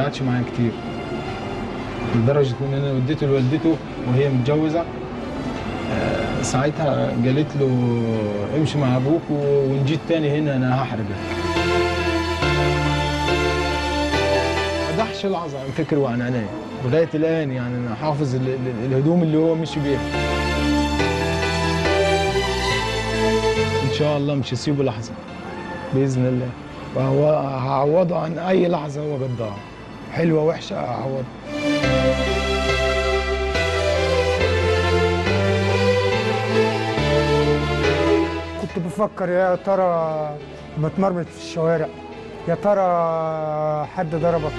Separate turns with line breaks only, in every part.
قعدش معايا كتير لدرجه ان انا وديته لوالدته وهي متجوزه آه، ساعتها قالت له امشي مع ابوك وان جيت تاني هنا انا هحرقك ما ضحش لحظه عن فكر وعن عناية لغايه الان يعني انا حافظ ال- ال- الهدوم اللي هو مشي بيها ان شاء الله مش هسيبه لحظه باذن الله
فهو هعوضه عن اي لحظه هو قضاها حلوه وحشه هعوضه كنت بفكر يا ترى بتمرمط في الشوارع يا ترى حد ضربك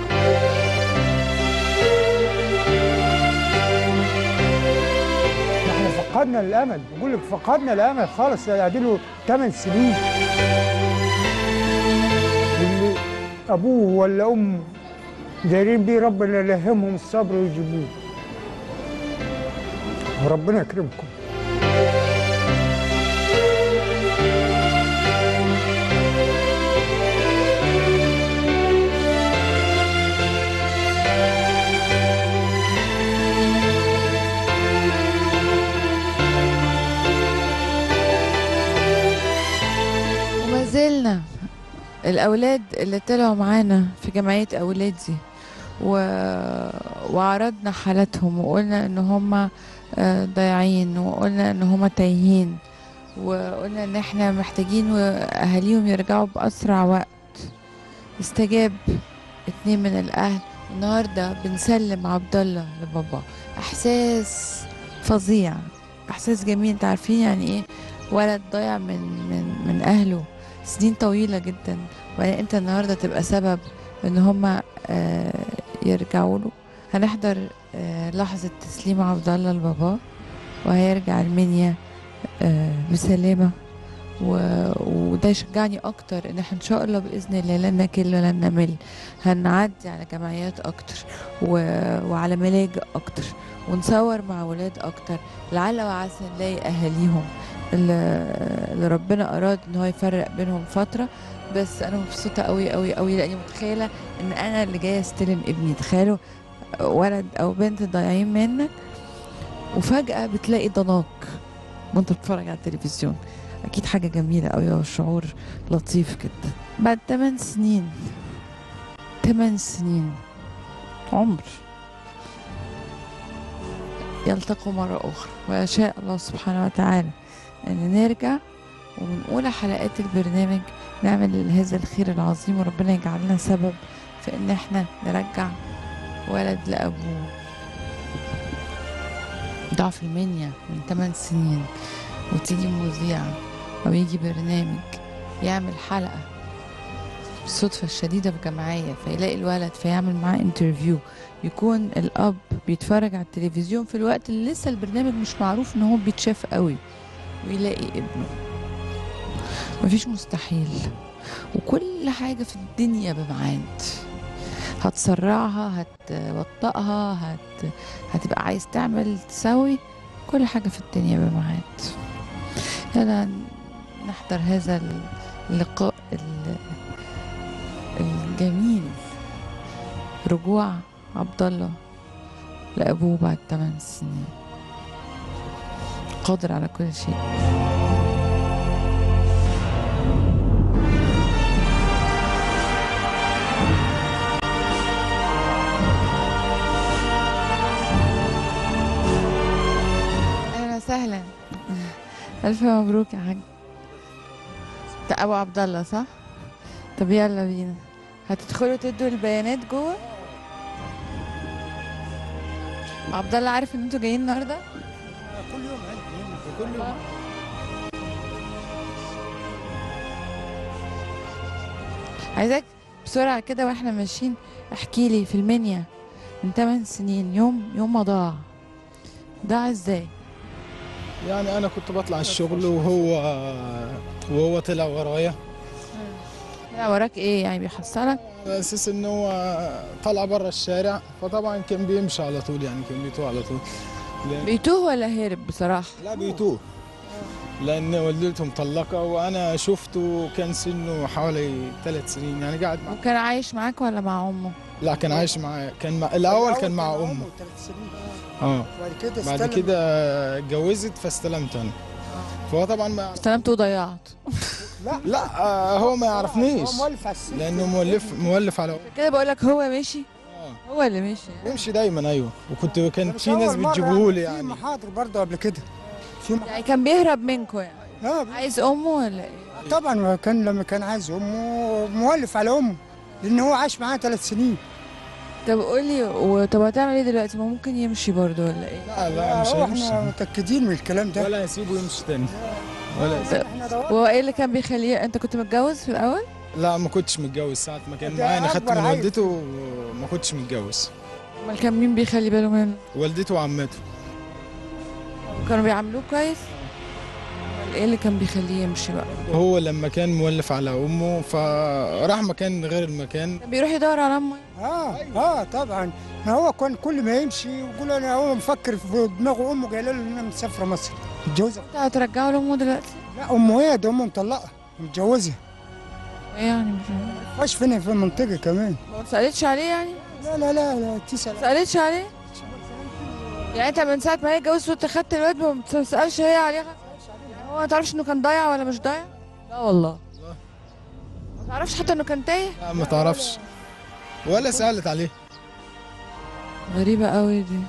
احنا فقدنا الامل بقول لك فقدنا الامل خالص قاعدين له 8 سنين واللي ابوه ولا امه دايرين بيه ربنا يلهمهم الصبر ويجيبوه وربنا يكرمكم
وما زلنا الأولاد اللي طلعوا معانا في جمعية أولادي و... وعرضنا حالاتهم وقلنا إن هم ضايعين وقلنا إن هم تايهين وقلنا إن إحنا محتاجين أهاليهم يرجعوا بأسرع وقت استجاب اتنين من الأهل النهاردة بنسلم عبد الله لبابا إحساس فظيع إحساس جميل انت عارفين يعني إيه ولد ضايع من من من أهله سنين طويلة جدا وبعدين انت النهارده تبقى سبب ان هما آه، يرجعوا له هنحضر آه، لحظة تسليم عبد الله لباباه وهيرجع المنيا آه، بسلامة و- وده يشجعني اكتر ان احنا ان شاء الله باذن الله لن نكل ولن نمل هنعدي على جمعيات اكتر و... وعلى ملاجئ اكتر ونصور مع ولاد اكتر لعل وعسى نلاقي اهاليهم اللي اللي ربنا اراد ان هو يفرق بينهم فتره بس انا مبسوطه قوي قوي قوي لاني متخيله ان انا اللي جايه استلم ابني تخيلوا ولد او بنت ضايعين منك وفجاه بتلاقي ضناك وانت بتتفرج على التلفزيون اكيد حاجه جميله قوي وشعور لطيف جدا بعد 8 سنين 8 سنين عمر يلتقوا مرة أخرى ويشاء الله سبحانه وتعالى أن نرجع ومن أولى حلقات البرنامج نعمل هذا الخير العظيم وربنا يجعلنا سبب في إن احنا نرجع ولد لأبوه ضعف المنيا من 8 سنين وتيجي مذيعة أو يجي برنامج يعمل حلقة بالصدفة الشديدة في جمعية فيلاقي الولد فيعمل معاه انترفيو يكون الأب بيتفرج على التلفزيون في الوقت اللي لسه البرنامج مش معروف إن هو بيتشاف قوي ويلاقي ابنه مفيش مستحيل وكل حاجة في الدنيا بميعاد هتسرعها هتبطئها هت... هتبقى عايز تعمل تسوي كل حاجة في الدنيا بميعاد يلا نحضر هذا اللقاء ال- الجميل رجوع عبد الله لأبوه بعد 8 سنين قادر على كل شيء اهلا وسهلا الف مبروك يا حاج ده ابو عبد الله صح طب يلا بينا هتدخلوا تدوا البيانات جوه عبد الله عارف ان انتوا جايين النهارده
كل يوم كل يوم
عايزاك بسرعه كده واحنا ماشيين احكي لي في المنيا من 8 سنين يوم يوم ما ضاع ضاع ازاي
يعني انا كنت بطلع الشغل وهو وهو طلع ورايا
لا وراك ايه يعني بيحصلك
على اساس ان هو طلع بره الشارع فطبعا كان بيمشي على طول يعني كان بيتوه على طول لأن-
بيتوه ولا هرب بصراحه
لا بيتوه لان والدته مطلقه وانا شفته كان سنه حوالي ثلاث سنين يعني قاعد مع
وكان عايش معاك ولا مع امه
لا كان عايش مع كان مع... الاول كان مع امه
ثلاث سنين
اه
وبعد كده
بعد
استلم.
كده اتجوزت فاستلمت انا فهو طبعا ما
استلمت وضيعت
لا
لا آه هو ما يعرفنيش
هو مؤلف على السن
لانه مولف مولف على
كده بقول لك هو ماشي
اه
هو اللي ماشي
بيمشي دايما ايوه وكنت كان
مش
في ناس
أول مرة
بتجيبوه لي
في
يعني
محاضر برضه قبل كده في مح...
يعني كان بيهرب منكم يعني
اه
عايز امه ولا ايه
طبعا ما كان لما كان عايز امه مؤلف على امه لان هو عاش معاها ثلاث سنين
طب قولي و- طب هتعمل ايه دلوقتي ما ممكن يمشي برضه ولا ايه
لا لا مش
هو احنا
هيمشي
متاكدين من الكلام ده
ولا هيسيبه يمشي تاني ولا هيسيبه.
احنا دورنا
وهو ايه اللي كان بيخليه انت كنت متجوز في الاول
لا ما كنتش متجوز ساعة ما كان
ده
معايا انا خدت
أكبر
من
عيب.
والدته وما كنتش متجوز
امال كان مين بيخلي باله منه
والدته وعمته
كانوا بيعاملوه كويس امال ايه اللي كان بيخليه يمشي بقى
هو لما كان مولف على امه فراح مكان غير المكان
كان بيروح يدور على امه
اه اه طبعا ما هو كان كل ما يمشي يقول انا هو مفكر في دماغه امه جايه له ان انا مسافره مصر متجوزه
انت هترجعه لامه دلوقتي
لا امه هي ده امه مطلقه متجوزه
ايه يعني مش فاهم.
واش فين في المنطقه كمان
ما سالتش عليه يعني
لا لا لا لا تسال
ما سالتش عليه يعني انت من ساعه ما هي اتجوزت وانت خدت الواد ما بتسالش هي عليه هو ما تعرفش انه كان ضايع ولا مش ضايع لا والله ما تعرفش حتى انه كان تايه
لا ما تعرفش ولا سألت عليه
غريبه قوي دي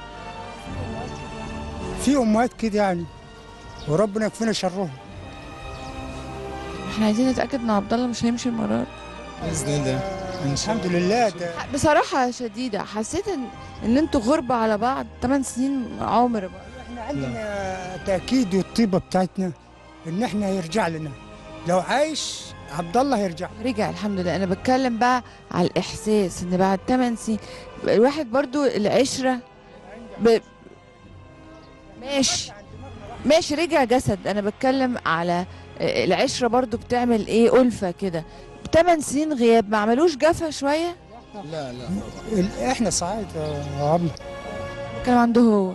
في امهات كده يعني وربنا يكفينا شرهم
احنا عايزين نتاكد ان عبد الله مش هيمشي المره دي.
بإذن الله إن شاء
الحمد لله ده
بصراحه شديده حسيت ان ان انتوا غربه على بعض 8 سنين عمر بقى
احنا عندنا تاكيد والطيبه بتاعتنا ان احنا يرجع لنا لو عايش عبد الله هيرجع
رجع الحمد لله انا بتكلم بقى على الاحساس ان بعد 8 سنين الواحد برضو العشره ب... ماشي ماشي رجع جسد انا بتكلم على العشره برضو بتعمل ايه الفه كده 8 سنين غياب ما عملوش جفا شويه
لا لا
ال- احنا صعيد يا عبد
بتكلم عنده هو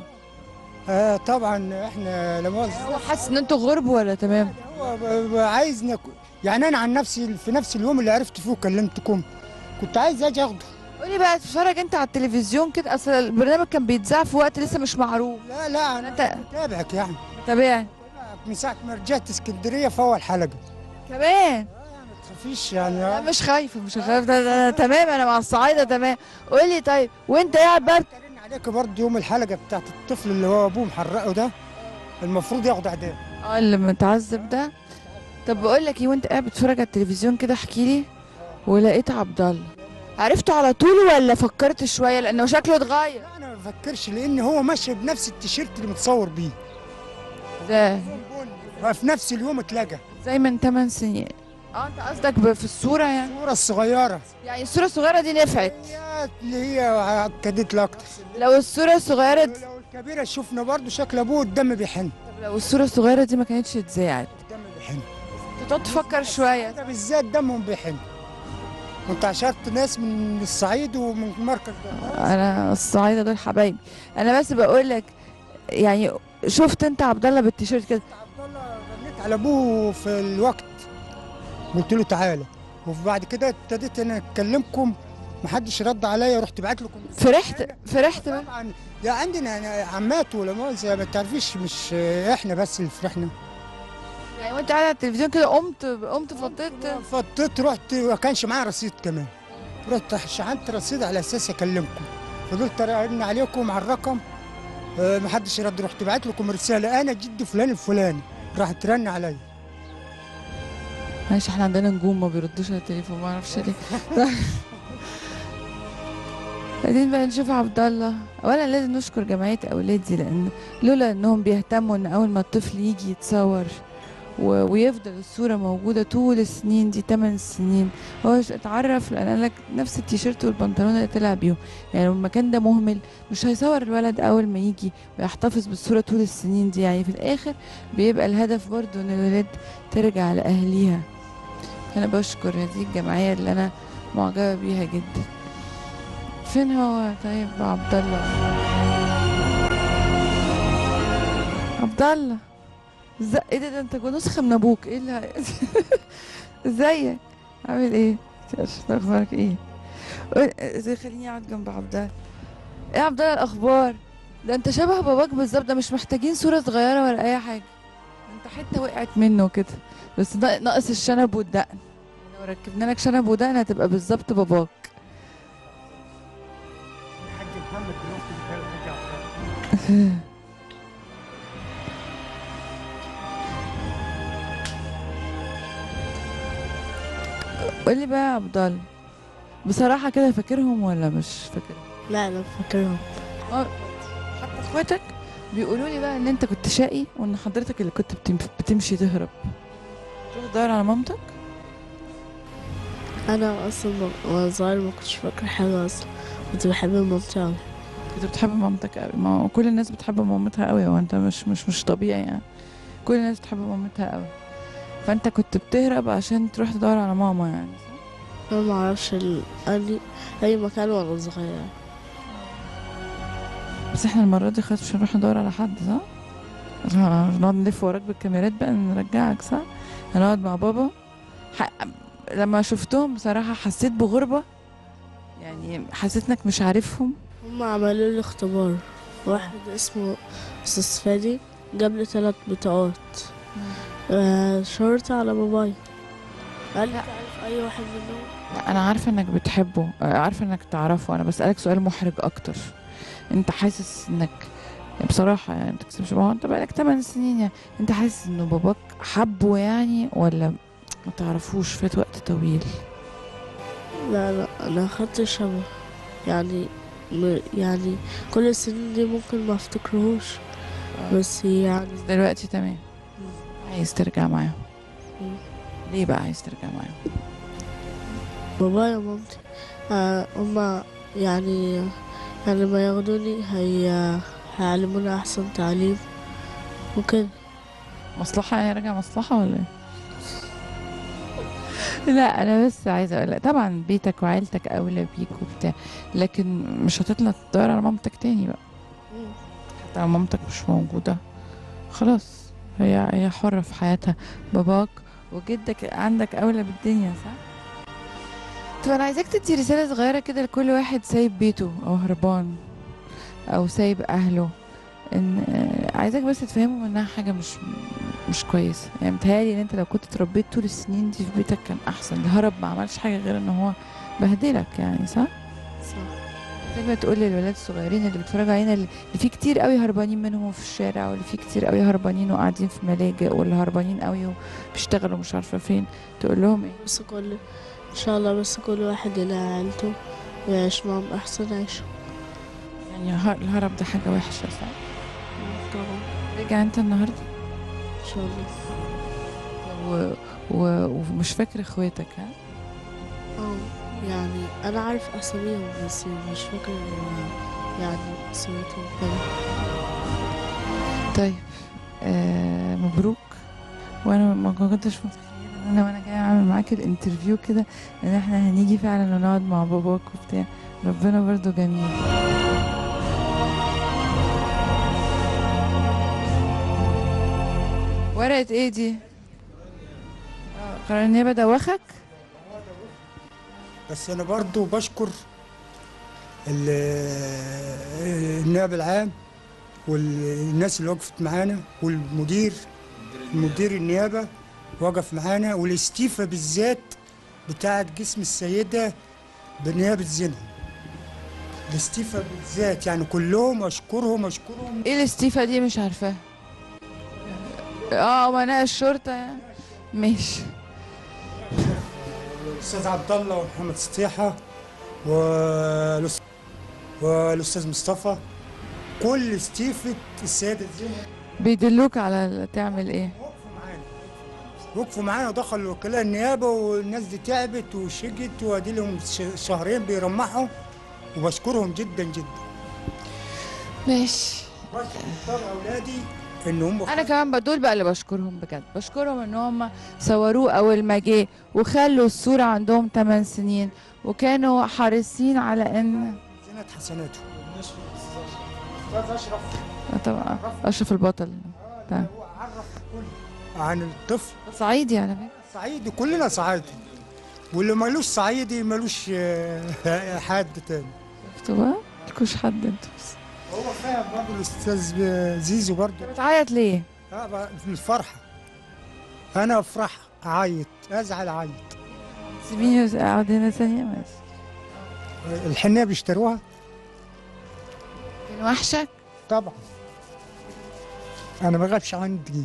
آه طبعا احنا لما
هو حاسس ان انتوا غرب ولا تمام
هو ب- ب- عايز نك... يعني انا عن نفسي في نفس اليوم اللي عرفت فيه وكلمتكم كنت عايز اجي اخده
قولي بقى تتفرج انت على التلفزيون كده اصل البرنامج كان بيتذاع في وقت لسه مش معروف
لا لا انا
انت
متابعك يعني
طبيعي
من ساعه ما رجعت اسكندريه في اول حلقه
كمان
ما تخافيش يعني
لا مش خايفه مش خايفه ده, ده, ده تمام انا مع الصعايده تمام قولي طيب وانت قاعد بقى
اتكلمنا عليك برضه يوم الحلقه بتاعت الطفل اللي هو ابوه محرقه ده المفروض ياخد اعدام
اه اللي متعذب ده طب بقول لك ايه وانت قاعد بتتفرج على التلفزيون كده احكي لي ولقيت عبد الله عرفته على طول ولا فكرت شويه لانه شكله اتغير
لا انا ما بفكرش لان هو ماشي بنفس التيشيرت اللي متصور بيه
ازاي
ففي نفس اليوم اتلقى
زي من 8 سنين اه انت قصدك ب- في الصوره يعني
الصوره الصغيره
يعني الصوره الصغيره دي نفعت
هي اللي هي اكدت لي اكتر
لو الصوره الصغيره دي
لو الكبيره شفنا برضه شكل ابوه الدم بيحن
طب لو الصوره الصغيره دي ما كانتش اتذاعت
الدم بيحن
انت تقعد تفكر شويه
ده بالذات دمهم بيحن كنت عشرت ناس من الصعيد ومن مركز ده
انا الصعايده دول حبايبي انا بس بقول لك يعني شفت انت عبد الله بالتيشيرت كده
عبد الله رنيت على ابوه في الوقت قلت له تعالى وبعد كده ابتديت انا اكلمكم محدش رد عليا رحت بعت لكم
فرحت فرحت بقى
طبعا يا عندنا أنا عمات ولا مؤاخذة ما تعرفيش مش احنا بس اللي فرحنا
يعني وانت قاعد على التلفزيون كده قمت قمت فطيت
فضيت رحت ما كانش معايا رصيد كمان رحت شحنت رصيد على اساس اكلمكم فضلت ارن عليكم على الرقم آه، محدش رد رحت بعت لكم رساله انا جد فلان الفلاني راحت رن عليا
معلش احنا عندنا نجوم ما بيردوش على التليفون ما اعرفش ليه بعدين بقى نشوف عبد الله اولا لازم نشكر جمعيه اولادي لان لولا انهم بيهتموا ان اول ما الطفل يجي يتصور و... ويفضل الصوره موجوده طول السنين دي 8 سنين هو ش- اتعرف لان قال لك نفس التيشيرت والبنطلون اللي طلع بيهم يعني لو المكان ده مهمل مش هيصور الولد اول ما يجي ويحتفظ بالصوره طول السنين دي يعني في الاخر بيبقى الهدف برضو ان الولاد ترجع لاهليها انا بشكر هذه الجمعيه اللي انا معجبه بيها جدا فين هو طيب عبد الله عبد الله ازاي ايه ده, ده انت جو- نسخه من ابوك ايه اللي ازيك عامل ايه اخبارك ايه قول- خليني اقعد جنب عبد الله ايه يا عبد الله الاخبار ده انت شبه باباك بالظبط ده مش محتاجين صوره صغيره ولا اي حاجه انت حته وقعت منه كده بس نا- ناقص الشنب والدقن لو ركبنا لك شنب ودقن هتبقى بالظبط باباك
الحاج محمد دلوقتي بيتكلم
قول لي بقى يا عبد الله بصراحه كده فاكرهم ولا مش فاكرهم
لا انا فاكرهم
حتى اخواتك بيقولوا لي بقى ان انت كنت شقي وان حضرتك اللي كنت بتم- بتمشي تهرب تروح تدور على مامتك
انا اصلا ب- وانا صغير ما كنتش فاكر حاجه اصلا كنت بحب مامتي اوي
كنت بتحب مامتك قوي ما هو كل الناس بتحب مامتها قوي وانت مش مش مش طبيعي يعني كل الناس بتحب مامتها قوي فانت كنت بتهرب عشان تروح تدور على ماما يعني صح؟
انا ما اعرفش ال... أني... اي مكان وانا صغير
بس احنا المرة دي خلاص مش هنروح ندور على حد صح؟ آه، نقعد نلف وراك بالكاميرات بقى نرجعك صح؟ هنقعد مع بابا ح... لما شفتهم بصراحة حسيت بغربة يعني حسيت انك مش عارفهم
هم عملوا لي اختبار واحد اسمه استاذ فادي جاب لي ثلاث بطاقات آه شاورت على باباي قال لي
لا.
تعرف اي واحد منهم
لا انا عارفة انك بتحبه آه، عارفة انك تعرفه انا بسألك سؤال محرج اكتر انت حاسس انك بصراحة يعني انت كسبش ما هو انت بقالك 8 سنين يعني انت حاسس انه باباك حبه يعني ولا ما تعرفوش فات وقت طويل
لا لا انا اخدت شبه يعني م... يعني كل السنين دي ممكن ما افتكرهوش بس يعني
دلوقتي تمام عايز ترجع معاهم
مم.
ليه بقى عايز ترجع معاهم
بابايا ومامتي آه هما يعني يعني لما ياخدوني هي هيعلمونا احسن تعليم وكده
مصلحة يعني راجع مصلحة ولا ايه؟ لا انا بس عايزه اقول لك طبعا بيتك وعيلتك اولى بيك وبتاع لكن مش هتطلع تدور على مامتك تاني بقى حتى لو مامتك مش موجوده خلاص هي هي حره في حياتها باباك وجدك عندك اولى بالدنيا صح طب انا عايزاك تدي رساله صغيره كده لكل واحد سايب بيته او هربان او سايب اهله ان آه، عايزاك بس تفهمهم انها حاجه مش مش كويسه يعني متهيألي ان انت لو كنت اتربيت طول السنين دي في بيتك كان احسن الهرب ما عملش حاجه غير ان هو بهدلك يعني صح
صح
زي ما تقول للولاد الصغيرين اللي بيتفرجوا علينا اللي في كتير قوي هربانين منهم في الشارع واللي في كتير قوي هربانين وقاعدين في ملاجئ واللي هربانين قوي وبيشتغلوا مش عارفه فين تقول لهم ايه
بس كل ان شاء الله بس كل واحد يلاقي عيلته ويعيش معهم احسن عيشه
يعني الهر- الهرب ده حاجه وحشه صح
طبعا
رجع انت النهارده
ان شاء الله
و... و... ومش فاكر اخواتك ها
اه يعني انا عارف اساميهم بس مش فاكر آه، يعني اسميتهم كده
طيب آه مبروك وانا ما كنتش متخيله ان انا وانا جايه اعمل معاك الانترفيو كده ان احنا هنيجي فعلا ونقعد مع باباك وبتاع ربنا برضو جميل ورقة ايه دي؟ آه، قرار النيابة دوخك؟
بس انا برضو بشكر ال- النائب العام والناس اللي وقفت معانا والمدير مدير النيابه وقف معانا والاستيفا بالذات بتاعت جسم السيده بنيابه زينها الاستيفا بالذات يعني كلهم اشكرهم اشكرهم
ايه الاستيفا دي مش عارفاها اه امناء الشرطة يعني ماشي
الاستاذ عبد الله ومحمد سطيحه والأس- والاستاذ مصطفى كل استيفه السيده زينها
بيدلوك على تعمل ايه
وقفوا معانا وقفوا معانا ودخلوا وكلاء النيابه والناس دي تعبت وشقت وادي لهم ش- شهرين بيرمحوا وبشكرهم جدا جدا
ماشي
بس مختار اولادي ان هم
انا كمان بدول بقى اللي بشكرهم بجد بشكرهم ان هم صوروه اول ما جه وخلوا الصورة عندهم 8 سنين وكانوا حريصين على ان
زينة حسناته استاذ اشرف
طبعا اشرف البطل تمام.
هو عرف الكل عن الطفل
صعيدي على فكرة
صعيدي كلنا صعايدة واللي مالوش صعيدي مالوش آه، حد تاني
شفتوا بقى مالكوش حد انتوا بس
هو فاهم برضه الاستاذ زيزو برضه
بتعيط ليه؟
آه، بقى من الفرحه انا افرح اعيط ازعل اعيط
سيبيني اقعد هنا ثانية ماشي
الحنيه بيشتروها
كان وحشك؟
طبعا انا ما غابش عندي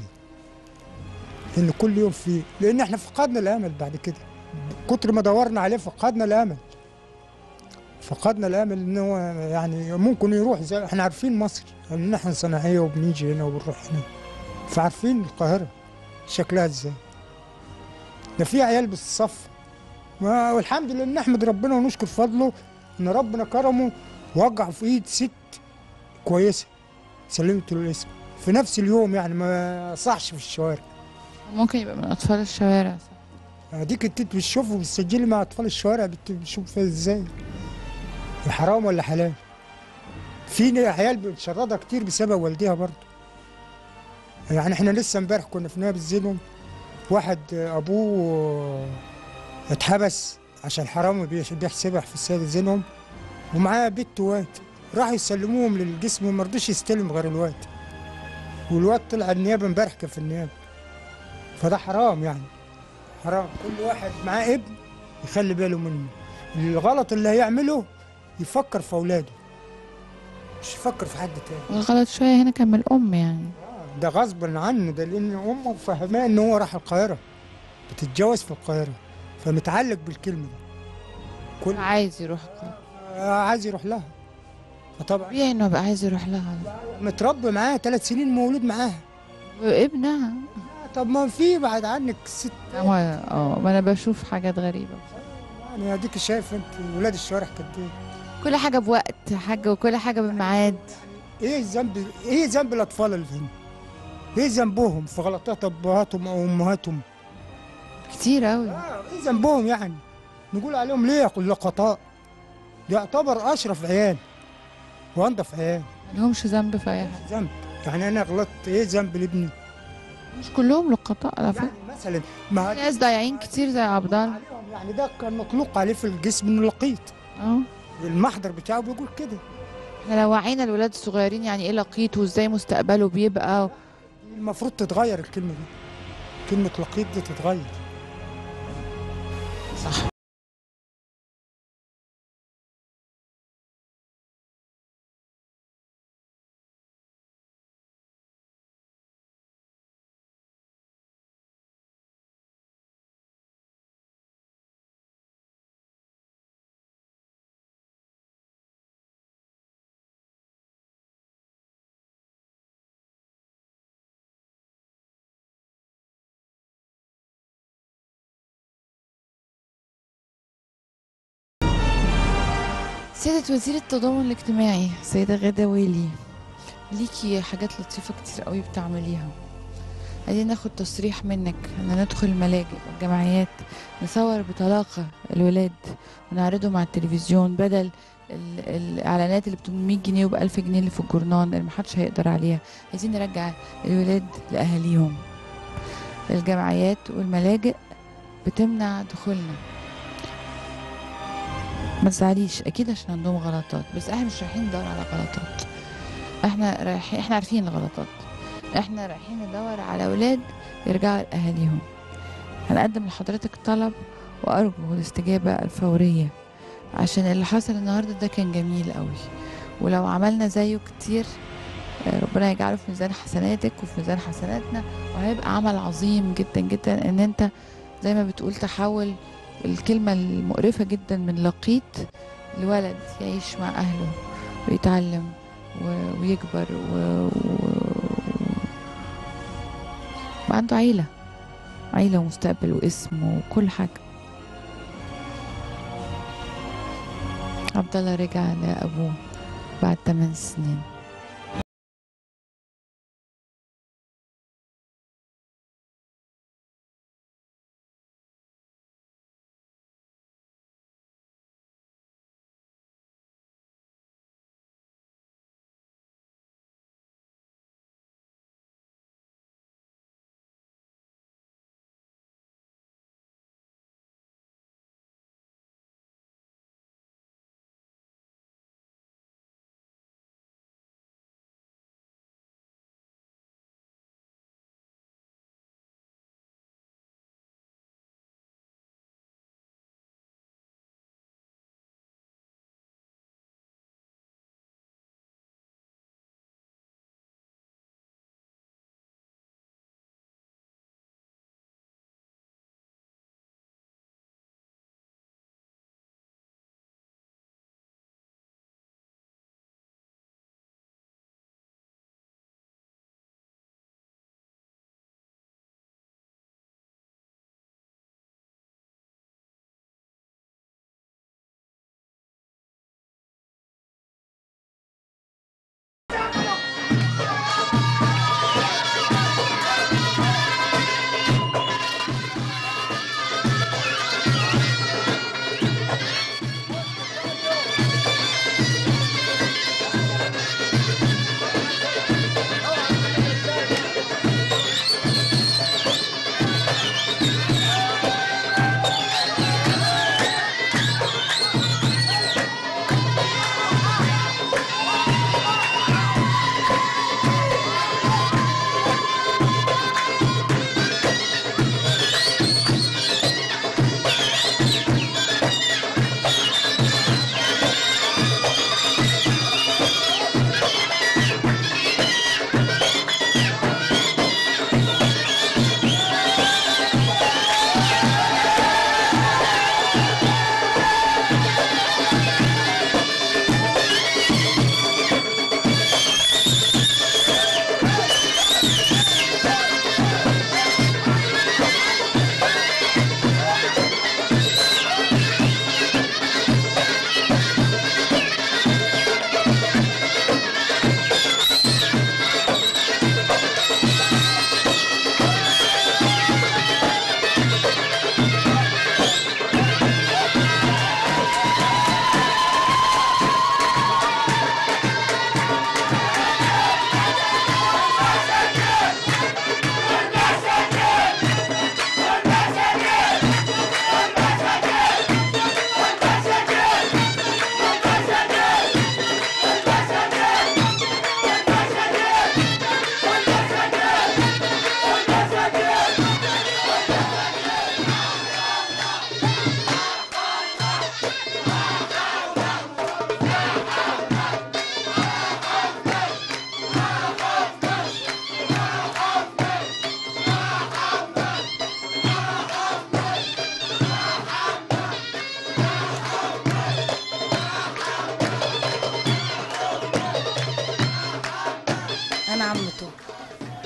ان كل يوم فيه لان احنا فقدنا الامل بعد كده كتر ما دورنا عليه فقدنا الامل فقدنا الامل ان هو يعني ممكن يروح زي احنا عارفين مصر ان احنا صناعيه وبنيجي هنا وبنروح هنا فعارفين القاهره شكلها ازاي ده في عيال بالصف ما- والحمد لله نحمد ربنا ونشكر فضله ان ربنا كرمه وقع في ايد ست كويسه سلمت له الاسم في نفس اليوم يعني ما صحش في الشوارع
ممكن يبقى من اطفال الشوارع صح
اديك انت بتشوفه بتسجلي مع اطفال الشوارع بت- بتشوف فيها ازاي حرام ولا حلال في عيال بتشردها كتير بسبب والديها برضه يعني احنا لسه امبارح كنا في نادي الزينهم واحد ابوه اتحبس عشان حرامي بيش- بيحسبها في السيد زينهم ومعاه بنت وواد راحوا يسلموهم للجسم وما رضوش يستلم غير الواد والواد طلع النيابه امبارح كان في النيابه فده حرام يعني حرام كل واحد معاه ابن يخلي باله منه الغلط اللي هيعمله يفكر في اولاده مش يفكر في حد تاني
والغلط شوية هنا كان من الأم يعني
آه، ده غصبا عنه ده لان امه فهماه ان هو راح القاهره بتتجوز في القاهره فمتعلق بالكلمه دي كل
عايز يروح القاهرة.
آه، عايز يروح لها فطبعا
طبيعي انه بقى عايز يروح لها
متربي معاها ثلاث سنين مولود معاها
وابنها
آه، طب ما في بعد عنك ست
هو اه ما انا بشوف حاجات غريبة
يعني اديك شايف انت ولاد الشوارع قد ايه
كل حاجة بوقت حاجة وكل حاجة بميعاد
ايه ذنب ايه ذنب الاطفال اللي هنا؟ ايه ذنبهم في غلطات ابهاتهم او امهاتهم؟
كتير قوي
آه ايه ذنبهم يعني؟ نقول عليهم ليه لقطاء؟ يعتبر اشرف عيال وانضف عيال
ملهمش ذنب في اي حاجة
ذنب يعني انا غلطت ايه ذنب لابني؟
مش كلهم لقطاء على فكرة
يعني مثلا ما
في ناس ضايعين كتير زي عبد الله
عليهم يعني ده كان مطلوق عليه في الجسم انه لقيط
اه
المحضر بتاعه بيقول كده
احنا لو وعينا الولاد الصغيرين يعني ايه لقيط وازاي مستقبله بيبقى
المفروض تتغير الكلمه دي كلمه لقيط دي تتغير
صح سيدة وزير التضامن الاجتماعي سيدة غادة ويلي ليكي حاجات لطيفة كتير قوي بتعمليها عايزين ناخد تصريح منك ان ندخل الملاجئ والجمعيات نصور بطلاقة الولاد ونعرضهم على التلفزيون بدل ال- الاعلانات اللي ب 800 جنيه وب 1000 جنيه اللي في الجورنان اللي محدش هيقدر عليها عايزين نرجع الولاد لاهاليهم الجمعيات والملاجئ بتمنع دخولنا ما تزعليش اكيد عشان عندهم غلطات بس احنا مش رايحين ندور على غلطات احنا رايحين احنا عارفين الغلطات احنا رايحين ندور على اولاد يرجعوا لاهاليهم هنقدم لحضرتك طلب وارجو الاستجابه الفوريه عشان اللي حصل النهارده ده كان جميل قوي ولو عملنا زيه كتير آه، ربنا يجعله في ميزان حسناتك وفي ميزان حسناتنا وهيبقى عمل عظيم جدا جدا ان انت زي ما بتقول تحول الكلمة المقرفة جدا من لقيط لولد يعيش مع أهله ويتعلم و- ويكبر و... و... وعنده عيلة عيلة ومستقبل واسم وكل حاجة عبد الله رجع لأبوه بعد 8 سنين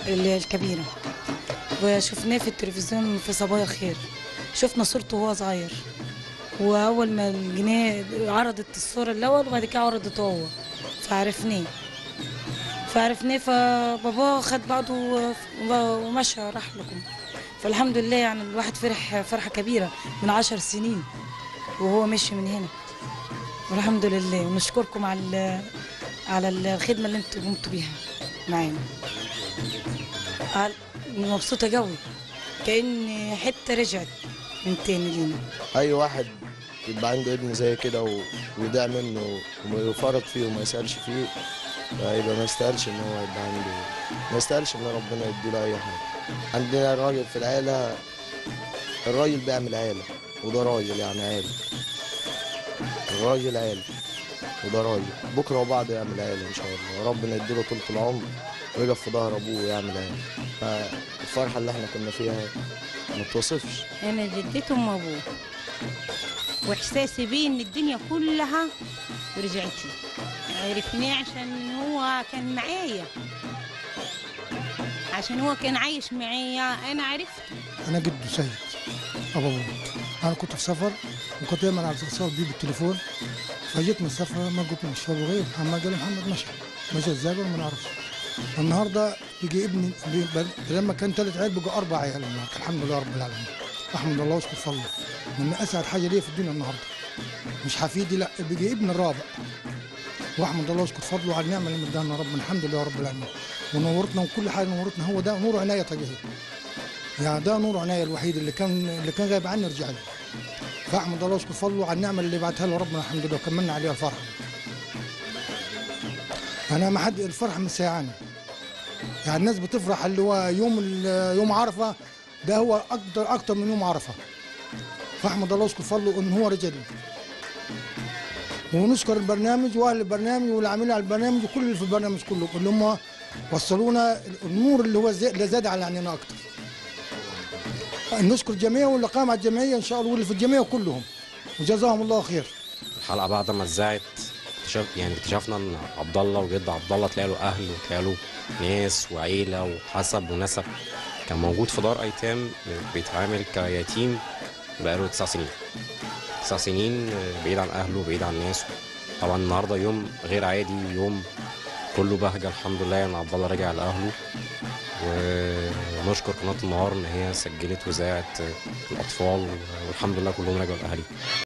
اللي هي الكبيرة وشفناه في التلفزيون في صبايا الخير شفنا صورته وهو صغير وأول ما الجنيه عرضت الصورة الأول وبعد كده عرضت هو فعرفناه فعرفناه فبابا خد بعضه و- ومشى راح لكم فالحمد لله يعني الواحد فرح فرحة كبيرة من عشر سنين وهو مشي من هنا والحمد لله ونشكركم على ال- على الخدمة اللي انتوا قمتوا بيها معانا على- مبسوطة قوي كأن حتة رجعت من تاني لينا
اي واحد يبقى عنده ابن زي كده و- ويضيع منه ويفرط فيه وما يسالش فيه فيبقى ما يستاهلش ان هو يبقى عنده ما يستاهلش ان ربنا يديله اي حاجه عندنا راجل في العيله الراجل بيعمل عيله وده راجل يعني عيله الراجل عيله وده راجل بكره وبعد يعمل عيله ان شاء الله ربنا يديله طول العمر ويقف في ظهر ابوه ويعمل عيله فالفرحه اللي احنا كنا فيها ما توصفش
انا جدته ام ابوه واحساسي بيه ان الدنيا كلها رجعت لي عرفناه عشان هو كان معايا عشان هو كان عايش معايا انا عرفت
انا جده سيد ابو ابوه انا كنت في سفر وكنت دايما على اتصال بيه بالتليفون فجيت من السفر ما قلت مش ابو غير محمد قال لي محمد مشى مشى ازاي قال ما نعرفش النهارده يجي ابني بي- لما كان ثلاث عيال بقوا اربع عيال النهارده الحمد لله رب العالمين احمد الله واشكر فضله من اسعد حاجه ليا في الدنيا النهارده مش حفيدي لا بيجي ابن الرابع واحمد الله واشكر فضله على النعمه اللي مدانا ربنا الحمد لله رب العالمين ونورتنا وكل حاجه نورتنا هو ده نور عناية طبيعي يعني ده نور عناية الوحيد اللي كان اللي كان غايب عني رجع لي فاحمد الله واشكر فضله على النعمه اللي بعتها له ربنا الحمد لله وكملنا عليها الفرحه انا ما حد الفرحه من سيعاني يعني الناس بتفرح اللي هو يوم ال- يوم عرفه ده هو اكتر اكتر من يوم عرفه فاحمد الله واشكر فضله ان هو رجع لي ونشكر البرنامج واهل البرنامج واللي عاملين على البرنامج وكل اللي في البرنامج كله اللي هم وصلونا النور اللي هو زي اللي زاد على عينينا اكتر نشكر الجميع واللي قام على الجمعيه ان شاء الله واللي في الجمعيه كلهم وجزاهم الله خير
الحلقه بعد ما اتذاعت اكتشف يعني اكتشفنا ان عبد الله وجد عبد الله طلع له اهل وطلع له ناس وعيله وحسب ونسب كان موجود في دار ايتام بيتعامل كيتيم بقاله تسع سنين تسع سنين بعيد عن اهله بعيد عن ناسه طبعا النهارده يوم غير عادي يوم كله بهجه الحمد لله ان عبد الله رجع لاهله ونشكر قناه النهار ان هي سجلت وذاعت الاطفال والحمد لله كلهم رجعوا لاهاليهم